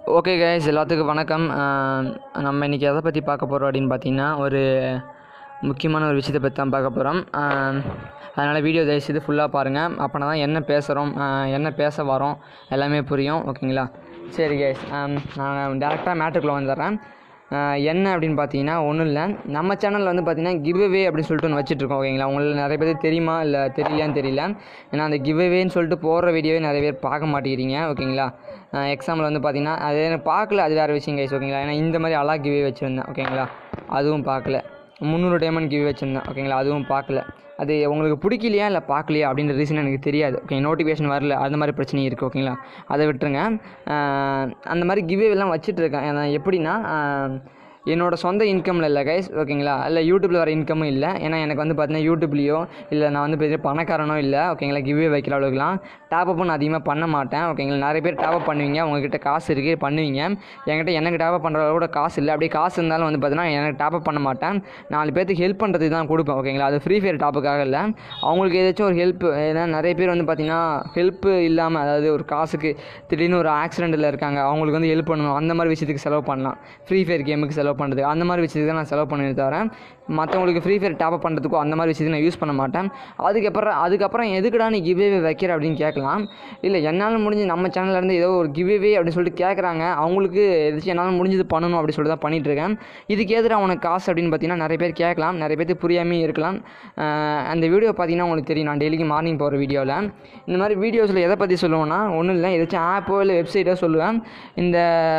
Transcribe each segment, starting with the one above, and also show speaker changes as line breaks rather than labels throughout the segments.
Okay guys எல்லாத்துக்கும் வணக்கம் அஹ் நம்ம இன்றைக்கி எதை பற்றி பார்க்க போகிறோம் அப்படின்னு பார்த்தீங்கன்னா ஒரு முக்கியமான ஒரு விஷயத்தை பற்றி தான் பார்க்க போகிறோம் அதனால் வீடியோ தயவுசெய்து ஃபுல்லாக பாருங்கள் அப்போனா தான் என்ன பேசுகிறோம் என்ன பேச வரோம் எல்லாமே புரியும் ஓகேங்களா சரி கைஸ் நான் டேரெக்டாக மேட்ருக்குள்ளே வந்துடுறேன் அஹ் என்ன அப்படின்னு பார்த்தீங்கன்னா ஒன்றும் இல்லை நம்ம சேனலில் வந்து பார்த்தீங்கன்னா கிவ்அவே அப்படின்னு சொல்லிட்டு ஒன்று வச்சுட்ருக்கோம் ஓகேங்களா உங்களுக்கு நிறைய பேர் தெரியுமா இல்லை தெரியலையான்னு தெரியல ஏன்னா அந்த கிவ்அவேன்னு சொல்லிட்டு போடுற வீடியோவே நிறைய பேர் பார்க்க மாட்டேங்கிறீங்க ஓகேங்களா எக்ஸாம்பிள் வந்து பார்த்தீங்கன்னா அது எனக்கு பார்க்கல அது வேறு விஷயம் கைஸ் ஓகேங்களா ஏன்னா இந்த மாதிரி அழகாக கிவ்வே வச்சுருந்தேன் ஓகேங்களா அதுவும் பார்க்கல முந்நூறு டைமண்ட் கிவ்வே வச்சுருந்தேன் ஓகேங்களா அதுவும் பார்க்கல அது உங்களுக்கு பிடிக்கலையா இல்லை பார்க்கலையா அப்படின்ற ரீசன் எனக்கு தெரியாது ஓகே நோட்டிஃபிகேஷன் வரல அந்த மாதிரி பிரச்சனை இருக்குது ஓகேங்களா அதை விட்டுருங்க அஹ் அந்த மாதிரி கிவ்வேலாம் வச்சுட்டு இருக்கேன் ஏன்னா எப்படின்னா அஹ் என்னோட சொந்த இன்கமில் இல்லை கைஸ் ஓகேங்களா இல்லை யூடியூப்பில் வர இன்கமும் இல்லை ஏன்னா எனக்கு வந்து பார்த்தீங்கன்னா யூடியூப்லேயோ இல்லை நான் வந்து பெரிய பணக்காரனோ இல்லை ஓகேங்களா கிவ்வே வைக்கிற அளவுக்குலாம் டாப் அப் நான் அதிகமாக பண்ண மாட்டேன் ஓகேங்களா நிறைய பேர் டாப் அப் பண்ணுவீங்க உங்ககிட்ட காசு இருக்குது பண்ணுவீங்க என்கிட்ட எனக்கு டாப் அப் பண்ணுற அளவு கூட காசு இல்லை அப்படியே காசு இருந்தாலும் வந்து பார்த்தீங்கன்னா எனக்கு டாப் அப் பண்ண மாட்டேன் நாலு பேர்த்துக்கு ஹெல்ப் பண்ணுறதுக்கு தான் கொடுப்பேன் ஓகேங்களா அது ஃப்ரீ ஃபயர் டாப்புக்காக இல்லை அவங்களுக்கு ஏதாச்சும் ஒரு ஹெல்ப் ஏன்னா நிறைய பேர் வந்து பார்த்தீங்கன்னா ஹெல்ப்பு இல்லாமல் அதாவது ஒரு காசுக்கு திடீர்னு ஒரு ஆக்சிடெண்ட்டில் இருக்காங்க அவங்களுக்கு வந்து ஹெல்ப் பண்ணணும் அந்த மாதிரி விஷயத்துக்கு செலவு பண்ணலாம் ஃப்ரீ ஃபயர் கேமுக்கு செலவு பண்ணுறது அந்த மாதிரி விஷயத்துக்கு தான் நான் செலவு பண்ணுவேன் தவிர மற்றவங்களுக்கு ஃப்ரீ ஃபயர் டாப் பண்ணுறதுக்கோ அந்த மாதிரி விஷயத்துக்கு நான் யூஸ் பண்ண மாட்டேன் அதுக்கப்புறம் அதுக்கப்புறம் எதுக்குடா நீ கிவ்வே வைக்கிற அப்படின்னு கேட்கலாம் இல்லை என்னால் முடிஞ்சு நம்ம சேனல்லேருந்து ஏதோ ஒரு கிவ்வே அப்படின்னு சொல்லிட்டு கேட்குறாங்க அவங்களுக்கு எதாச்சும் என்னால் முடிஞ்சது பண்ணணும் அப்படின்னு சொல்லிட்டு தான் பண்ணிகிட்டு இருக்கேன் இதுக்கு எதிராக உனக்கு காசு அப்படின்னு பார்த்தீங்கன்னா நிறைய பேர் கேட்கலாம் நிறைய பேருக்கு புரியாமே இருக்கலாம் அஹ் அந்த வீடியோ பார்த்தீங்கன்னா உங்களுக்கு தெரியும் நான் டெய்லிக்கு மார்னிங் போகிற வீடியோவில் இந்த மாதிரி வீடியோஸில் எதை பற்றி சொல்லுவேன்னா ஒன்றும் இல்லை ஏதாச்சும் ஆப்போ இல்லை வெப்சைட்டோ சொல்லுவேன் இந்த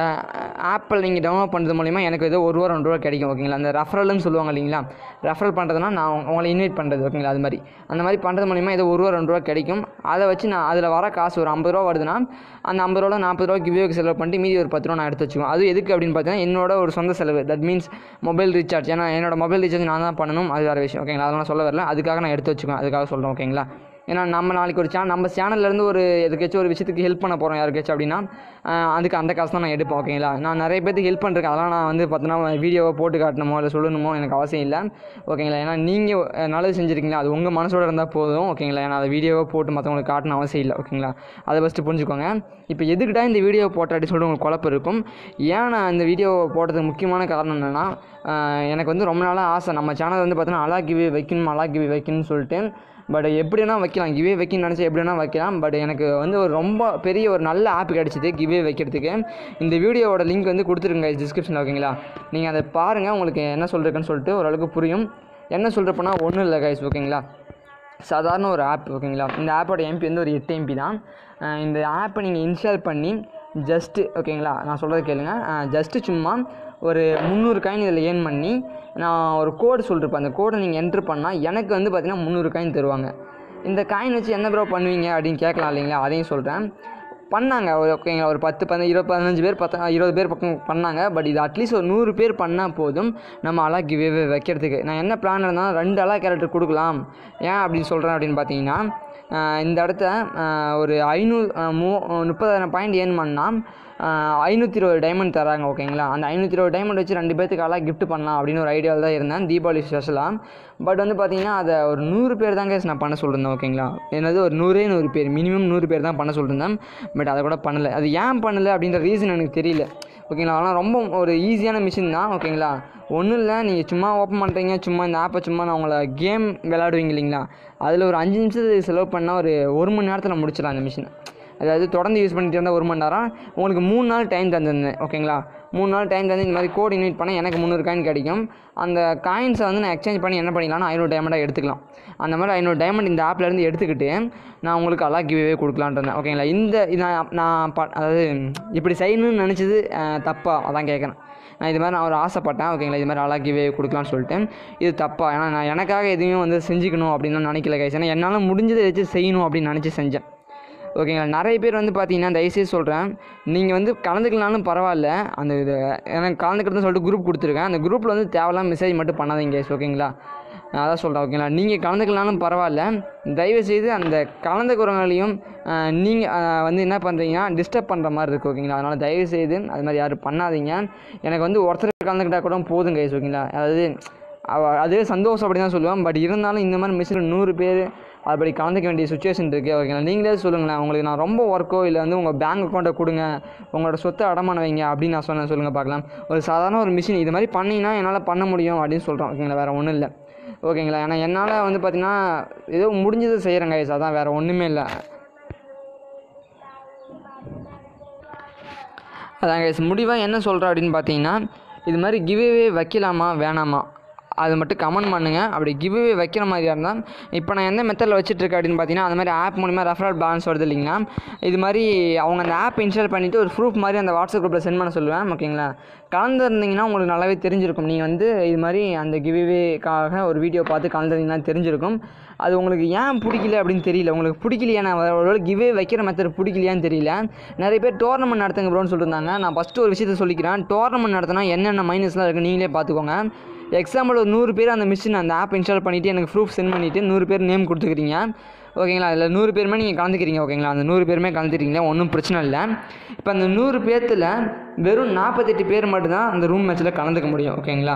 ஆப்பில் நீங்கள் டவுன்லோட் பண்ணுறது மூலிமா எனக்கு ஏதோ ஒரு ரூபா ரெண்டு ரூபா கிடைக்கும் ஓகேங்களா அந்த ரெஃபரல்னு சொல்லுவாங்க இல்லைங்களா ரெஃபரல் பண்ணுறதுனா நான் உங்க- உங்களை இன்வைட் பண்ணுறது ஓகேங்களா அது மாதிரி அந்த மாதிரி பண்ணுறது மூலிமா ஏதோ ஒரு ரூபா ரெண்டு ரூபா கிடைக்கும் அதை வச்சு நான் அதில் வர காசு ஒரு ஐம்பது ரூபா வருதுன்னா அந்த ஐம்பது ரூபா நாற்பது ரூபா கிவ்வேக்கு செலவு பண்ணிட்டு மீதி ஒரு பத்து ரூபா நான் எடுத்து வச்சுக்குவேன் அது எதுக்கு அப்படின்னு பார்த்தீங்கன்னா என்னோட ஒரு சொந்த செலவு தட் மீன்ஸ் மொபைல் ரீசார்ஜ் ஏன்னா என்னோட மொபைல் ரீசார்ஜ் நான் தான் பண்ணணும் அது வேறு விஷயம் ஓகேங்களா அதெல்லாம் சொல்ல வரல அதுக்காக நான் எடுத்து வச்சுக்குவேன் அதுக்காக சொல்கிறேன் ஓகேங்களா ஏன்னா நம்ம நாளைக்கு ஒரு சேனல் நம்ம சேனல்லேருந்து ஒரு எதுக்காச்சும் ஒரு விஷயத்துக்கு ஹெல்ப் பண்ண போகிறோம் யாருக்காச்சும் அப்படின்னா ஆஹ் அதுக்கு அந்த காசு தான் நான் எடுப்பேன் ஓகேங்களா நான் நிறைய பேருக்கு ஹெல்ப் பண்ணுறேன் அதெல்லாம் நான் வந்து பார்த்தீங்கன்னா வீடியோவை போட்டு காட்டணுமோ இல்லை சொல்லணுமோ எனக்கு அவசியம் இல்லை ஓகேங்களா ஏன்னா நீங்கள் நல்லது செஞ்சுருக்கீங்களா அது உங்கள் மனசோட இருந்தால் போதும் ஓகேங்களா ஏன்னா அதை வீடியோவை போட்டு மற்றவங்களுக்கு காட்டணும் அவசியம் இல்லை ஓகேங்களா அதை ஃபஸ்ட்டு புரிஞ்சுக்கோங்க இப்போ எதுக்கிட்டா இந்த வீடியோ போட்ட அப்படின்னு சொல்லிட்டு உங்களுக்கு குழப்பம் இருக்கும் ஏன் நான் இந்த வீடியோ போட்டதுக்கு முக்கியமான காரணம் என்னென்னா எனக்கு வந்து ரொம்ப நாளாக ஆசை நம்ம சேனல் வந்து பார்த்தீங்கன்னா அலா கிவி வைக்கணும் அலா கிவி வைக்கணும்னு சொல்லிட்டு பட் எப்படினா வைக்கலாம் கிவே வைக்கணும்னு நினச்சா எப்படினா வைக்கலாம் பட் எனக்கு வந்து ஒரு ரொம்ப பெரிய ஒரு நல்ல ஆப் கிடச்சிது கிவே வைக்கிறதுக்கு இந்த வீடியோவோட லிங்க் வந்து கொடுத்துருங்க டிஸ்கிரிப்ஷனில் ஓகேங்களா நீங்கள் அதை பாருங்கள் உங்களுக்கு என்ன சொல்கிறதுக்குன்னு சொல்லிட்டு ஓரளவுக்கு புரியும் என்ன சொல்கிறப்பனா ஒன்றும் இல்லை கைஸ் ஓகேங்களா சாதாரண ஒரு ஆப் ஓகேங்களா இந்த ஆப்போட எம்பி வந்து ஒரு எட்டு எம்பி தான் அஹ் இந்த ஆப்பை நீங்கள் இன்ஸ்டால் பண்ணி ஜஸ்ட்டு ஓகேங்களா நான் சொல்கிறத கேளுங்க ஜஸ்ட்டு சும்மா ஒரு முந்நூறு காயின் இதில் ஏர்ன் பண்ணி நான் ஒரு கோடு சொல்லிருப்பேன் அந்த கோடை நீங்கள் என்ட்ரு பண்ணால் எனக்கு வந்து பார்த்தீங்கன்னா முந்நூறு காயின் தருவாங்க இந்த காயின் வச்சு என்ன ப்ரோ பண்ணுவீங்க அப்படின்னு கேட்கலாம் இல்லைங்களா அதையும் சொல்கிறேன் பண்ணாங்க ஒரு ஓகேங்களா ஒரு பத்து பதினஞ்சு இருபது பதினஞ்சு பேர் பத்து இருபது பேர் பக்கம் பண்ணாங்க பட் இது அட்லீஸ்ட் ஒரு நூறு பேர் பண்ணால் போதும் நம்ம அலா கிவே வைக்கிறதுக்கு நான் என்ன பிளான் இருந்தாலும் ரெண்டு அலா கேரக்டர் கொடுக்கலாம் ஏன் அப்படின்னு சொல்கிறேன் அப்படின்னு பார்த்தீங்கன்னா ஆஹ் இந்த இடத்த ஆஹ் ஒரு ஐநூறு மூ முப்பதாயிரம் பாயிண்ட் ஏர்ன் பண்ணால் ஐநூற்றி இருபது டைமண்ட் தராங்க ஓகேங்களா அந்த ஐநூற்றி இருபது டைமண்ட் வச்சு ரெண்டு பேர்த்துக்கு அழகாக gift பண்ணலாம் அப்படின்னு ஒரு ஐடியாவில் தான் இருந்தேன் தீபாவளி ஸ்பெஷலாக பட் வந்து பார்த்தீங்கன்னா அதை ஒரு நூறு பேர் தாங்க நான் பண்ண சொல்லியிருந்தேன் ஓகேங்களா என்னது ஒரு நூறே நூறு பேர் மினிமம் நூறு பேர் தான் பண்ண சொல்லியிருந்தேன் பட் அதை கூட பண்ணலை அது ஏன் பண்ணலை அப்படின்ற ரீசன் எனக்கு தெரியல ஓகேங்களா ஆனால் ரொம்ப ஒரு ஈஸியான மிஷின் தான் ஓகேங்களா ஒன்றும் இல்லை நீங்கள் சும்மா ஓப்பன் பண்ணுறீங்க சும்மா இந்த ஆப்பை சும்மா நான் உங்களை கேம் விளையாடுவீங்க இல்லைங்களா அதில் ஒரு அஞ்சு நிமிஷத்துக்கு செலவு பண்ணால் ஒரு ஒரு மணி நேரத்தில் முடிச்சிடலாம் அந்த மிஷினை அதாவது தொடர்ந்து யூஸ் பண்ணிட்டு இருந்தால் ஒரு மணி நேரம் உங்களுக்கு மூணு நாள் டைம் தந்திருந்தேன் ஓகேங்களா மூணு நாள் டைம் தந்து இந்த மாதிரி கோட் இன்வைட் பண்ணால் எனக்கு முந்நூறு காயின் கிடைக்கும் அந்த காயின்ஸை வந்து நான் எக்ஸ்சேஞ்ச் பண்ணி என்ன பண்ணிக்கலாம்னா ஐநூறு டைமண்டாக எடுத்துக்கலாம் அந்த மாதிரி ஐநூறு டைமண்ட் இந்த ஆப்லேருந்து எடுத்துக்கிட்டு நான் உங்களுக்கு அலா கிவ்வே கொடுக்கலான்ட்டு இருந்தேன் ஓகேங்களா இந்த இது நான் நான் ப அதாவது இப்படி செய்யணும்னு நினச்சது தப்பா அதான் கேட்குறேன் நான் இது மாதிரி நான் ஒரு ஆசைப்பட்டேன் ஓகேங்களா இது மாதிரி அலா கிவ்வே கொடுக்கலான்னு சொல்லிட்டு இது தப்பா ஏன்னா நான் எனக்காக எதையும் வந்து செஞ்சுக்கணும் அப்படின்னு நான் நினைக்கல கைஸ் ஏன்னா என்னால் முடிஞ்சதை வச்சு செய்யணும் அப்படின்னு நினச்சி செஞ்சேன் ஓகேங்களா நிறைய பேர் வந்து பார்த்தீங்கன்னா தயவுசெய்து சொல்கிறேன் நீங்கள் வந்து கலந்துக்கலாம்னு பரவாயில்ல அந்த இது எனக்கு கலந்துக்கிறதுன்னு சொல்லிட்டு குரூப் கொடுத்துருக்கேன் அந்த குரூப்பில் வந்து தேவையில்லாம மெசேஜ் மட்டும் பண்ணாதீங்க guys, ஓகேங்களா நான் அதான் சொல்கிறேன் ஓகேங்களா நீங்கள் கலந்துக்கலாம்னு பரவாயில்ல தயவுசெய்து அந்த கலந்துக்கிறவங்களையும் நீங்கள் வந்து என்ன பண்ணுறீங்கன்னா டிஸ்டர்ப் பண்ணுற மாதிரி இருக்குது ஓகேங்களா அதனால் தயவுசெய்து அது மாதிரி யாரும் பண்ணாதீங்க எனக்கு வந்து ஒருத்தர் கலந்துக்கிட்டால் கூட போதும் கைஸ் ஓகேங்களா அதாவது அவ- அதுவே சந்தோஷம் அப்படி தான் சொல்லுவேன் பட் இருந்தாலும் இந்த மாதிரி மிஷினில் நூறு பேர் அப்படி கலந்துக்க வேண்டிய சுச்சுவேஷன் இருக்குது ஓகேங்களா நீங்களே சொல்லுங்களேன் உங்களுக்கு நான் ரொம்ப ஒர்க்கோ இல்லை வந்து உங்கள் பேங்க் அக்கௌண்ட்டை கொடுங்க உங்களோட சொத்தை அடமான வைங்க அப்படின்னு நான் சொன்னேன் சொல்லுங்கள் பார்க்கலாம் ஒரு சாதாரண ஒரு மிஷின் இது மாதிரி பண்ணிங்கன்னா என்னால் பண்ண முடியும் அப்படின்னு சொல்கிறோம் ஓகேங்களா வேறு ஒன்றும் இல்லை ஓகேங்களா ஏன்னா என்னால் வந்து பார்த்திங்கன்னா ஏதோ முடிஞ்சது செய்கிறேங்க guys அதான் வேறு ஒன்றுமே இல்லை அதான் கைஸ் முடிவாக என்ன சொல்கிறேன் அப்படின்னு பார்த்தீங்கன்னா இது மாதிரி கிவ்வே வைக்கலாமா வேணாமா அது மட்டும் கமெண்ட் பண்ணுங்கள் அப்படி கிவ்வே வைக்கிற மாதிரியா இருந்தால் இப்போ நான் எந்த மெத்தடில் வச்சுட்ருக்கேன் அப்படின்னு பார்த்தீங்கன்னா அந்த மாதிரி ஆப் மூலிமா ரெஃபரல் பேலன்ஸ் வருது இல்லைங்களா இது மாதிரி அவங்க அந்த ஆப் இன்ஸ்டால் பண்ணிவிட்டு ஒரு ப்ரூஃப் மாதிரி அந்த வாட்ஸ்அப் குரூப்பில் சென்ட் பண்ண சொல்லுவேன் ஓகேங்களா கலந்துருந்தீங்கன்னா உங்களுக்கு நல்லாவே தெரிஞ்சிருக்கும் நீங்கள் வந்து இது மாதிரி அந்த கிவ்வேக்காக ஒரு வீடியோ பார்த்து கலந்துருந்தீங்கன்னா தெரிஞ்சிருக்கும் அது உங்களுக்கு ஏன் பிடிக்கல அப்படின்னு தெரியல உங்களுக்கு பிடிக்கலையா நான் ஒருவேளை கிவே வைக்கிற மெத்தட் பிடிக்கலையான்னு தெரியல நிறைய பேர் டோர்னமெண்ட் நடத்துங்க ப்ரோன்னு சொல்லியிருந்தாங்க நான் ஃபஸ்ட்டு ஒரு விஷயத்த சொல்லிக்கிறேன் டோர்னமெண்ட் நடத்தினா என்னென்ன மைனஸ்லாம் இருக்குது நீங்களே பார்த்துக்கோங்க எக்ஸாம்பிள் ஒரு நூறு பேர் அந்த மிஷின் அந்த ஆப் இன்ஸ்டால் பண்ணிவிட்டு எனக்கு ப்ரூஃப் சென்ட் பண்ணிவிட்டு நூறு பேர் நேம் கொடுத்துக்கிறீங்க ஓகேங்களா அதில் நூறு பேருமே நீங்கள் கலந்துக்கிறீங்க ஓகேங்களா அந்த நூறு பேருமே கலந்துக்கிறீங்களா ஒன்றும் பிரச்சனை இல்லை இப்போ அந்த நூறு பேர்த்தில் வெறும் நாற்பத்தெட்டு பேர் மட்டும்தான் அந்த ரூம் மேட்ச்சில் கலந்துக்க முடியும் ஓகேங்களா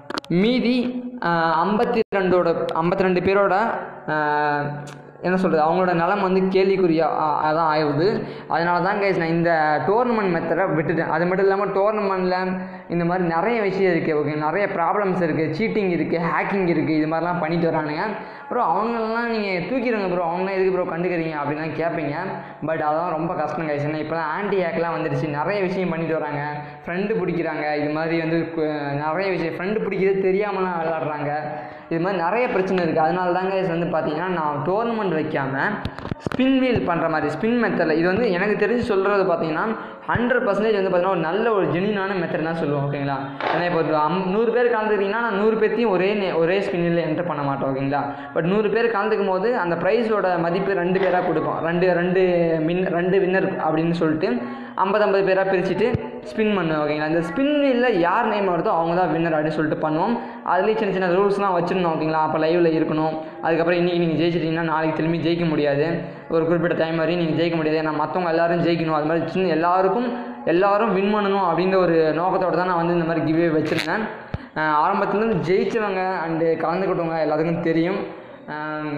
மீதி ஐம்பத்தி ரெண்டோட ஐம்பத்தி ரெண்டு பேரோட ஆஹ், என்ன சொல்கிறது அவங்களோட நலம் வந்து கேள்விக்குறியா ஆ- அதான் ஆகுது அதனால தான் கைஸ் நான் இந்த டோர்னமெண்ட் மெத்தடை விட்டுட்டேன் அது மட்டும் இல்லாமல் டோர்னமெண்ட்டில் இந்த மாதிரி நிறைய விஷயம் இருக்குது ஓகே நிறைய ப்ராப்ளம்ஸ் இருக்குது சீட்டிங் இருக்குது ஹேக்கிங் இருக்குது இது மாதிரிலாம் பண்ணிட்டு வரானுங்க ப்ரோ அவங்களெல்லாம் நீங்கள் தூக்கிடுங்க ப்ரோ அவங்களாம் எதுக்கு ப்ரோ கண்டுக்கிறீங்க அப்படின்லாம் கேட்பீங்க பட் அதெல்லாம் ரொம்ப கஷ்டம் கைஸ் ஏன்னா இப்போலாம் ஆன்டி ஹேக்லாம் வந்துடுச்சு நிறைய விஷயம் பண்ணிட்டு வராங்க ஃப்ரெண்டு பிடிக்கிறாங்க இது மாதிரி வந்து கு- நிறைய விஷயம் ஃப்ரெண்டு பிடிக்கிறது தெரியாமலாம் விளாடுறாங்க இது மாதிரி நிறைய பிரச்சனை இருக்குது அதனால தாங்க guys வந்து பார்த்தீங்கன்னா நான் டோர்னமெண்ட் வைக்காமல் ஸ்பின் வீல் பண்ணுற மாதிரி ஸ்பின் மெத்தடில் இது வந்து எனக்கு தெரிஞ்சு சொல்கிறது பார்த்தீங்கன்னா ஹண்ட்ரட் பர்சன்டேஜ் வந்து பார்த்தீங்கன்னா ஒரு நல்ல ஒரு ஜெனியூனான மெத்தட் தான் சொல்லுவோம் ஓகேங்களா ஏன்னா இப்போ ஒரு அம் நூறு பேர் கலந்துக்கிட்டிங்கன்னா நான் நூறு பேர்த்தையும் ஒரே நே- ஒரே ஸ்பின்னில் என்டர் பண்ண மாட்டோம் ஓகேங்களா பட் நூறு பேர் கலந்துக்கும் போது அந்த ப்ரைஸோட மதிப்பு ரெண்டு பேராக கொடுப்போம் ரெண்டு ரெண்டு மின் ரெண்டு வின்னர் அப்படின்னு சொல்லிட்டு ஐம்பது ஐம்பது பேராக பிரிச்சுட்டு ஸ்பின் பண்ணுவோம் ஓகேங்களா இந்த ஸ்பின்னில் யார் நேம் வருதோ அவங்க தான் வின்னர் அப்படின்னு சொல்லிட்டு பண்ணுவோம் அதுலேயும் சின்ன சின்ன ரூல்ஸ்லாம் வச்சுருந்தோம் ஓகேங்களா அப்போ லைவில் இருக்கணும் அதுக்கப்புறம் இன்றைக்கி நீங்கள் ஜெயிச்சிட்டிங்கன்னா நாளைக்கு திரும்பி ஜெயிக்க முடியாது ஒரு குறிப்பிட்ட டைம் வரையும் நீங்கள் ஜெயிக்க முடியாது ஏன்னா மற்றவங்க எல்லாரும் ஜெயிக்கணும் அது மாதிரி சின்ன எல்லாருக்கும் எல்லாரும் வின் பண்ணணும் அப்படின்ற ஒரு நோக்கத்தோடு தான் நான் வந்து இந்த மாதிரி கிவ்வே வச்சுருந்தேன் ஆஹ் ஆரம்பத்துலேருந்து ஜெயிச்சவங்க அண்டு கலந்துக்கிட்டவங்க எல்லாத்துக்கும் தெரியும் ஆம்,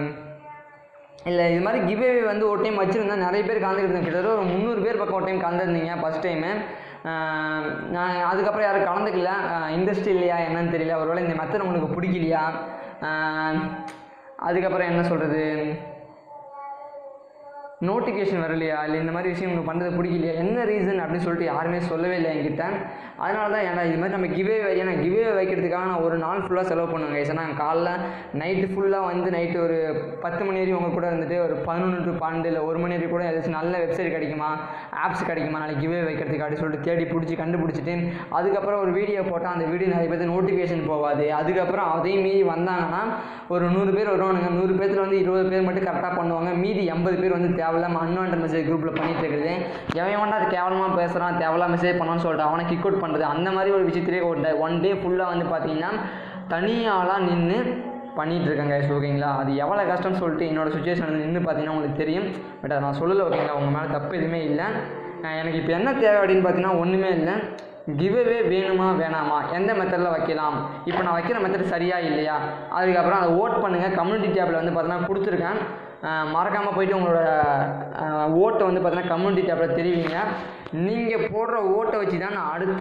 இல்லை இது மாதிரி கிவ்வே வந்து ஒரு டைம் வச்சுருந்தேன் நிறைய பேர் கலந்துக்கிட்டு கிட்டத்தட்ட ஒரு முந்நூறு பேர் பக்கம் ஒரு டைம் கலந்துருந்தீங்க ஃபஸ்ட் டைமு நான் அதுக்கப்புறம் யாரும் கலந்துக்கல இண்டஸ்ட்ரி இல்லையா என்னன்னு தெரியல ஒருவேளை இந்த மெத்தட் உங்களுக்கு பிடிக்கலையா ஆஹ் அதுக்கப்புறம் என்ன சொல்கிறது நோட்டிஃபிகேஷன் வரலையா இல்லை இந்த மாதிரி விஷயம் உங்களுக்கு பண்ணுறது பிடிக்கலையா என்ன ரீசன் அப்படின்னு சொல்லிட்டு யாருமே சொல்லவே இல்லை என்கிட்ட அதனால தான் ஏன்னா இது மாதிரி நம்ம கிவே ஏன்னா கிவே வைக்கிறதுக்காக நான் ஒரு நாள் ஃபுல்லாக செலவு பண்ணுவேங்க ஏன்னா காலைல நைட்டு ஃபுல்லாக வந்து நைட்டு ஒரு பத்து மணி வரையும் உங்கள் கூட இருந்துட்டு ஒரு பதினொன்று டு பன்னெண்டு இல்லை ஒரு மணி வரைக்கும் கூட ஏதாச்சும் நல்ல வெப்சைட் கிடைக்குமா ஆப்ஸ் கிடைக்குமா நாளைக்கு கிவே வைக்கிறதுக்கு அப்படி சொல்லிட்டு தேடி பிடிச்சி கண்டுபிடிச்சிட்டு அதுக்கப்புறம் ஒரு வீடியோ போட்டால் அந்த வீடியோ நிறைய பேருக்கு நோட்டிஃபிகேஷன் போகாது அதுக்கப்புறம் அதையும் மீறி வந்தாங்கன்னா ஒரு நூறு பேர் வருவானுங்க நூறு பேர்த்தில் வந்து இருபது பேர் மட்டும் கரெக்டாக பண்ணுவாங்க மீதி எண்பது பேர் வந்து தேவையில்லாம அன்வான்ட் மெசேஜ் குரூப்பில் பண்ணிட்டு இருக்குது எவன் வேண்டா அது கேவலமாக பேசுகிறான் தேவையில்லாம மெசேஜ் பண்ணான்னு சொல்லிட்டு அவனை கிக் அவுட் பண்ணுறது அந்த மாதிரி ஒரு விஷயத்திலே ஒரு ஒன் டே ஃபுல்லாக வந்து பார்த்தீங்கன்னா தனியாளாக நின்று பண்ணிகிட்டு இருக்கேன் guys ஓகேங்களா அது எவ்வளோ கஷ்டம்னு சொல்லிட்டு என்னோட சுச்சுவேஷன் வந்து நின்று பார்த்தீங்கன்னா உங்களுக்கு தெரியும் பட் அதை நான் சொல்லலை ஓகேங்களா உங்கள் மேலே தப்பு எதுவுமே இல்லை அஹ் எனக்கு இப்போ என்ன தேவை அப்படின்னு பார்த்தீங்கன்னா ஒன்றுமே இல்லை கிவ்அவே வேணுமா வேணாமா எந்த மெத்தடில் வைக்கலாம் இப்போ நான் வைக்கிற மெத்தட் சரியா இல்லையா அதுக்கப்புறம் அதை ஓட் பண்ணுங்கள் கம்யூனிட்டி டேப்பில் வந்து பார்த்தீங்கன்னா கொடுத்துருக்கேன் மறக்காமல் போயிட்டு உங்களோட ஓட்டை வந்து பார்த்தீங்கன்னா கம்யூனிட்டி டேப்பில் தெரிவிங்க நீங்கள் போடுற ஓட்டை வச்சு தான் நான் அடுத்த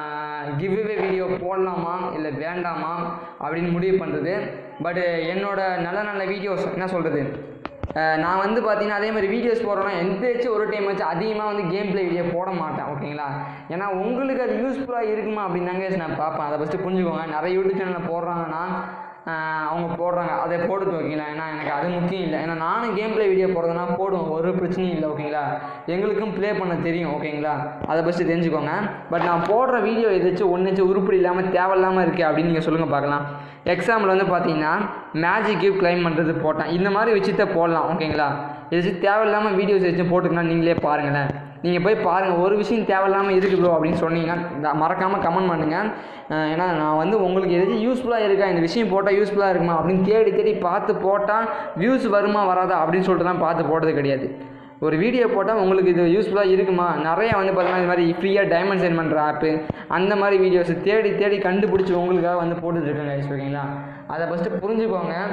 கிவ்அவே வீடியோ போடலாமா இல்லை வேண்டாமா அப்படின்னு முடிவு பண்ணுறது பட் என்னோட நல்ல நல்ல வீடியோஸ் என்ன சொல்கிறது அஹ் நான் வந்து பார்த்தீங்கன்னா அதே மாதிரி வீடியோஸ் போடுறோன்னா எந்தாச்சும் ஒரு டைம் வச்சு அதிகமாக வந்து கேம் ப்ளே வீடியோ போட மாட்டேன் ஓகேங்களா ஏன்னா உங்களுக்கு அது யூஸ்ஃபுல்லாக இருக்குமா அப்படின்னாங்க நான் பார்ப்பேன் அதை ஃபஸ்ட்டு புரிஞ்சுக்கோங்க நிறைய யூடியூப் சேனலில் போடுறாங்கன்னா அஹ் அவங்க போடுறாங்க அதை போடுது ஓகேங்களா ஏன்னா எனக்கு அது முக்கியம் இல்லை ஏன்னா நானும் கேம் ப்ளே வீடியோ போடுறதுனா போடுவோம் ஒரு பிரச்சனையும் இல்லை ஓகேங்களா எங்களுக்கும் ப்ளே பண்ண தெரியும் ஓகேங்களா அதை ஃபஸ்ட்டு தெரிஞ்சுக்கோங்க பட் நான் போடுற வீடியோ எதாச்சும் ஒன்றாச்சும் உருப்படி இல்லாமல் தேவையில்லாமல் இருக்குது அப்படின்னு நீங்கள் சொல்லுங்கள் பார்க்கலாம் எக்ஸாம்பிள் வந்து பார்த்தீங்கன்னா மேஜிக் கியூப் கிளைம் பண்ணுறது போட்டேன் இந்த மாதிரி விஷயத்த போடலாம் ஓகேங்களா எதாச்சும் தேவையில்லாமல் வீடியோஸ் எதாச்சும் போட்டுக்கலாம் நீங்களே பாருங்களேன் நீங்கள் போய் பாருங்கள் ஒரு விஷயம் தேவையில்லாமல் இருக்குது ப்ரோ அப்படின்னு சொன்னீங்கன்னா மறக்காமல் கமெண்ட் பண்ணுங்கள் அஹ் ஏன்னா நான் வந்து உங்களுக்கு எதாச்சும் யூஸ்ஃபுல்லாக இருக்கா இந்த விஷயம் போட்டால் யூஸ்ஃபுல்லாக இருக்குமா அப்படின்னு தேடி தேடி பார்த்து போட்டால் வியூஸ் வருமா வராதா அப்படின்னு சொல்லிட்டுலாம் பார்த்து போடுறது கிடையாது ஒரு வீடியோ போட்டால் உங்களுக்கு இது யூஸ்ஃபுல்லாக இருக்குமா நிறைய வந்து பார்த்தீங்கன்னா இது மாதிரி ஃப்ரீயாக டைமண்ட் சென்ட் பண்ணுற ஆப்பு அந்த மாதிரி வீடியோஸ் தேடி தேடி கண்டுபிடிச்சி உங்களுக்காக வந்து போட்டுட்ருக்கேன் கைஸ் ஓகேங்களா அதை ஃபஸ்ட்டு புரிஞ்சுக்கோங்க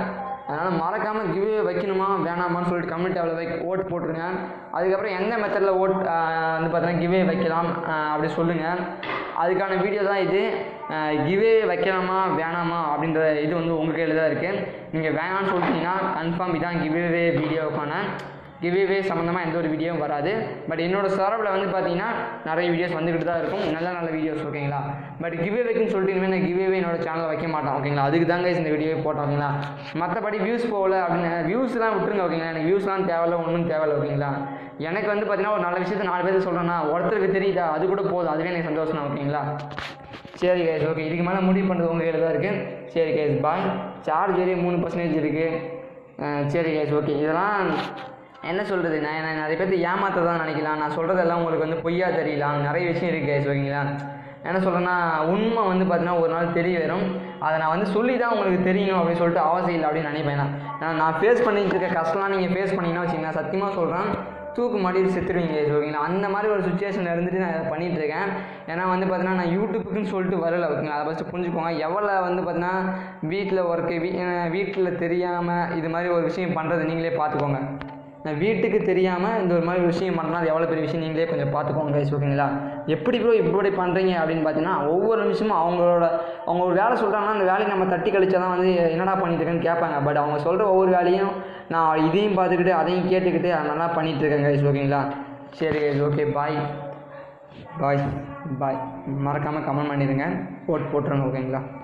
அதனால் மறக்காமல் கிவ்வே வைக்கணுமா வேணாமான்னு சொல்லிட்டு கமெண்ட் அவ்வளோ வை ஓட் போட்டுருங்க அதுக்கப்புறம் எந்த மெத்தடில் ஓட் வந்து பார்த்தீங்கன்னா கிவ்வே வைக்கலாம் ஆஹ் அப்படி சொல்லுங்கள் அதுக்கான வீடியோ தான் இது கிவ்வே வைக்கலாமா வேணாமா அப்படின்ற இது வந்து உங்கள் கையில் தான் இருக்குது நீங்கள் வேணாம்னு சொல்லிட்டீங்கன்னா கன்ஃபார்ம் இதான் கிவ்வே வீடியோக்கான கிவ்வே சம்மந்தமாக எந்த ஒரு வீடியோவும் வராது பட் என்னோட சரவில் வந்து பார்த்தீங்கன்னா நிறைய வீடியோஸ் வந்துக்கிட்டு தான் இருக்கும் நல்ல நல்ல வீடியோஸ் ஓகேங்களா பட் கிவ்வேக்குன்னு சொல்லிட்டு இனிமேல் நான் கிவ்வே என்னோட சேனலில் வைக்க மாட்டேன் ஓகேங்களா அதுக்கு தாங்க இந்த வீடியோவே போட்டோம் ஓகேங்களா மற்றபடி வியூஸ் போகல அப்படின்னு வியூஸ்லாம் விட்டுருங்க ஓகேங்களா எனக்கு வியூஸ்லாம் தேவையில்ல ஒன்றும் தேவையில்ல ஓகேங்களா எனக்கு வந்து பார்த்தீங்கன்னா ஒரு நல்ல விஷயத்தை நாலு பேர் சொல்கிறேன்னா ஒருத்தருக்கு தெரியுதா அது கூட போதும் அதுவே எனக்கு சந்தோஷம் தான் ஓகேங்களா சரி கைஸ் ஓகே இதுக்கு மேலே முடிவு பண்ணுறது உங்கள் கையில் தான் இருக்குது சரி கைஸ் பாய் சார்ஜரே மூணு பர்சன்டேஜ் இருக்குது சரி கைஸ் ஓகே இதெல்லாம் என்ன சொல்கிறது நான் நான் நிறைய பேர்த்து ஏமாத்த தான் நினைக்கலாம் நான் சொல்கிறதெல்லாம் உங்களுக்கு வந்து பொய்யா தெரியலாம் நிறைய விஷயம் இருக்குது கைஸ் ஓகேங்களா என்ன சொல்கிறேன்னா உண்மை வந்து பார்த்தீங்கன்னா ஒரு நாள் தெரிய வரும் அதை நான் வந்து சொல்லி தான் உங்களுக்கு தெரியணும் அப்படின்னு சொல்லிட்டு அவசியம் இல்லை அப்படின்னு நினைப்பேன் நான். ஏன்னா நான் ஃபேஸ் பண்ணிட்டு இருக்க கஷ்டம்லாம் நீங்கள் ஃபேஸ் பண்ணீங்கன்னா வச்சுக்கோங்க சத்தியமாக சொல்கிறேன் தூக்கு மாட்டி செத்துருவீங்க ஓகேங்களா அந்த மாதிரி ஒரு சுச்சுவேஷன் இருந்துட்டு நான் இதை பண்ணிட்டு இருக்கேன் ஏன்னா வந்து பார்த்தீங்கன்னா நான் யூடியூப்புக்குன்னு சொல்லிட்டு வரல ஓகேங்களா அதை ஃபஸ்ட்டு புரிஞ்சுக்கோங்க எவ்வளோ வந்து பார்த்தீங்கன்னா வீட்டில் ஒர்க்கு வீ வீட்டில் தெரியாமல் இது மாதிரி ஒரு விஷயம் பண்ணுறது நீங்களே பார்த்துக்கோங்க நான் வீட்டுக்கு தெரியாமல் இந்த ஒரு மாதிரி ஒரு விஷயம் பண்ணலாம் அது எவ்வளோ பெரிய விஷயம் நீங்களே கொஞ்சம் பார்த்துக்கோங்க guys, ஓகேங்களா எப்படி ப்ரோ இப்படி பண்ணுறீங்க அப்படின்னு பார்த்தீங்கன்னா ஒவ்வொரு நிமிஷமும் அவங்களோட அவங்க ஒரு வேலை சொல்கிறாங்கன்னா அந்த வேலையை நம்ம தட்டி கழிச்சா தான் வந்து என்னடா பண்ணிட்டு இருக்கேன்னு கேட்பாங்க பட் அவங்க சொல்கிற ஒவ்வொரு வேலையும் நான் இதையும் பார்த்துக்கிட்டு அதையும் கேட்டுக்கிட்டு அதை நல்லா பண்ணிட்டு இருக்கேன் கைஸ் ஓகேங்களா சரி கைஸ் ஓகே பாய் பாய் பாய் மறக்காமல் கமெண்ட் பண்ணிடுங்க போட்டு போட்டுருங்க ஓகேங்களா